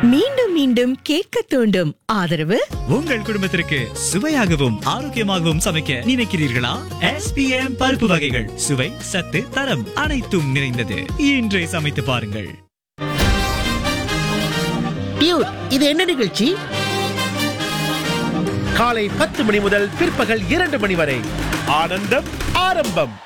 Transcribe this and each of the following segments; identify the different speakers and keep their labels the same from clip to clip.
Speaker 1: மீண்டும் மீண்டும் கேட்க தூண்டும் ஆதரவு
Speaker 2: உங்கள் குடும்பத்திற்கு சுவையாகவும் ஆரோக்கியமாகவும் சமைக்க நினைக்கிறீர்களா எஸ்பிஎம் பருப்பு வகைகள் சுவை சத்து தரம் அனைத்தும் நிறைந்தது இன்றே சமைத்து பாருங்கள்
Speaker 3: டியூட் இது என்ன நிகழ்ச்சி
Speaker 4: காலை பத்து மணி முதல் பிற்பகல் இரண்டு மணி வரை ஆனந்தம் ஆரம்பம்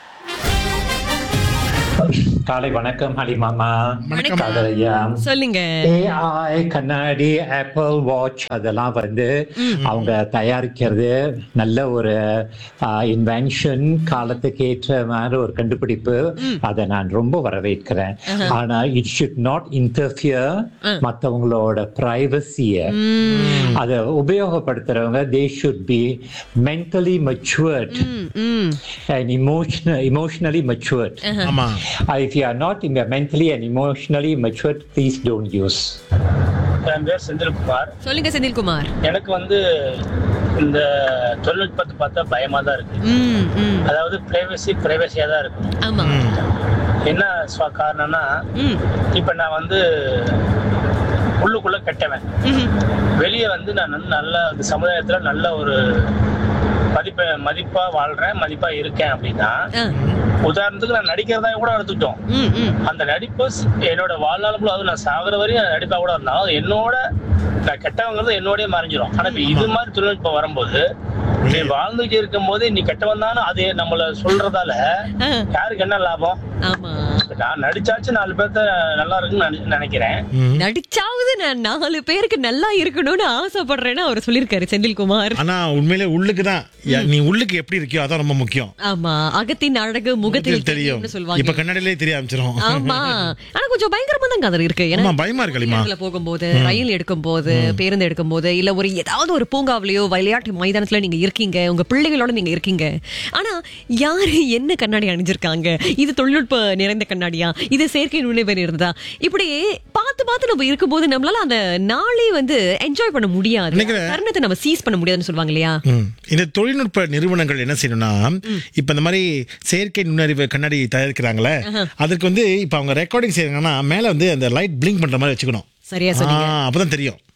Speaker 5: காலை வணக்கம் ஹலிமாமா காதலையா
Speaker 6: சொல்லுங்க
Speaker 5: ஏஐ கண்ணாடி ஆப்பிள் வாட்ச் அதெல்லாம் வந்து அவங்க தயாரிக்கிறது நல்ல ஒரு இன்வென்ஷன் காலத்துக்கு ஏற்ற மாதிரி ஒரு கண்டுபிடிப்பு அதை நான் ரொம்ப வரவேற்கிறேன் ஆனா இட் ஷுட் நாட் இன்டர்ஃபியர் மற்றவங்களோட பிரைவசிய அதை உபயோகப்படுத்துறவங்க they should be mentally matured and emotional emotionally matured
Speaker 4: ஆமா
Speaker 5: if you are not in mentally and emotionally matured, please don't use.
Speaker 7: என் பேர் செந்தில்குமார்
Speaker 6: சொல்லுங்க செந்தில்குமார்
Speaker 7: எனக்கு வந்து இந்த தொழில்நுட்பத்தை பார்த்தா பயமா தான் இருக்கு
Speaker 6: ம், ம்.
Speaker 7: அதாவது பிரைவசி பிரைவசியா தான் இருக்கும்
Speaker 6: ஆமா
Speaker 7: என்ன சுவ- காரணம்னா
Speaker 6: ம்,
Speaker 7: இப்ப நான் வந்து உள்ளுக்குள்ள கெட்டவன்
Speaker 6: ம்.
Speaker 7: வெளியே வந்து நான் வந்து நல்ல இந்த சமுதாயத்துல நல்ல ஒரு மதிப்ப மதிப்பா வாழ்றேன் மதிப்பா இருக்கேன் அப்படின்னா
Speaker 6: ஆ,
Speaker 7: உதாரணத்துக்கு நான் நடிக்கிறதா கூட எடுத்துக்கிட்டோம்
Speaker 6: ம், ம்.
Speaker 7: அந்த நடிப்பு ஸ்- என்னோட வாழ்நாள் ஃபுல்லா அது நான் சாகுற வரையும் அந்த நடிப்பா கூட இருந்தாலும் அது என்னோட நான் கெட்டவங்கிறது என்னோடய மறைஞ்சிரும் ஆனா இப்ப இது மாதிரி தொழில்நுட்பம் வரும்போது நீ வாழ்ந்துட்டு இருக்கும் போது நீ கெட்டவன் தானே அது நம்மள சொல்றதால
Speaker 6: ஆ,
Speaker 7: யாருக்கு என்ன லாபம்
Speaker 6: ஆமா
Speaker 7: நான் நடிச்சாச்சு நாலு பேர்த்த நல்லா இருக்குன்னு நினை- நினைக்கிறேன்
Speaker 6: நடிச்சாவது நான் நாலு பேருக்கு நல்லா இருக்கணும்னு ஆசைப்படுறேன்னு அவர் சொல்லியிருக்காரு செந்தில்குமார்
Speaker 4: ஆனா உண்மையிலே உள்ளுக்கு தான் யா- நீ உள்ளுக்கு எப்படி இருக்கியோ அதான் ரொம்ப முக்கியம்
Speaker 6: ஆமா அகத்தின் அழகு முகத்தில்
Speaker 4: தெரியும்
Speaker 6: தெரியும்னு
Speaker 4: இப்ப
Speaker 6: சொல்லுவாங்க
Speaker 4: கண்ணாடியிலே தெரிய ஆரம்பிச்சிரும்
Speaker 6: ஆமா ஆனா கொஞ்சம் பயங்கரமா தான் கதை இருக்கு ஏன்னா
Speaker 4: ஆமா பயமா இருக்கு அலிமா
Speaker 6: பேருந்துல போகும்போது ரயில் எடுக்கும் போது பேருந்து எடுக்கும் போது இல்ல ஒரு ஏதாவது ஒரு பூங்காவிலயோ விளையாட்டு மைதானத்துல நீங்க இருக்கீங்க உங்க பிள்ளைகளோட நீங்க இருக்கீங்க ஆனா யாரு என்ன கண்ணாடி அணிஞ்சிருக்காங்க இது தொழில்நுட்ப நிறைந்த கண்ணாடியா இது செயற்கை நுழைவு நிறைந்ததா இப்படி பார்த்து பார்த்து நம்ம இருக்கும்போது நம்மளால அந்த நாளே வந்து என்ஜாய் பண்ண முடியாது
Speaker 4: நினைக்கிறேன்.
Speaker 6: தருணத்தை நம்ம சீஸ் பண்ண முடியாதுன்னு சொல்லுவாங்க இல்லையா
Speaker 4: ம். இந்த தொழில்நுட்ப நிறுவனங்கள் என்ன செய்யணும்னா இப்ப இந்த மாதிரி செயற்கை நுண்ணறிவு கண்ணாடி தயாரிக்கிறாங்களே அதற்கு வந்து இப்ப அவங்க ரெக்கார்டிங் செய்யறாங்கன்னா மேல வந்து அந்த லைட் பிளிங்க் பண்ற மாதிரி வச்சுக்கணும்
Speaker 6: சரியா சொன்னீங்க
Speaker 4: ஆ, அப்பதான் தெரியும்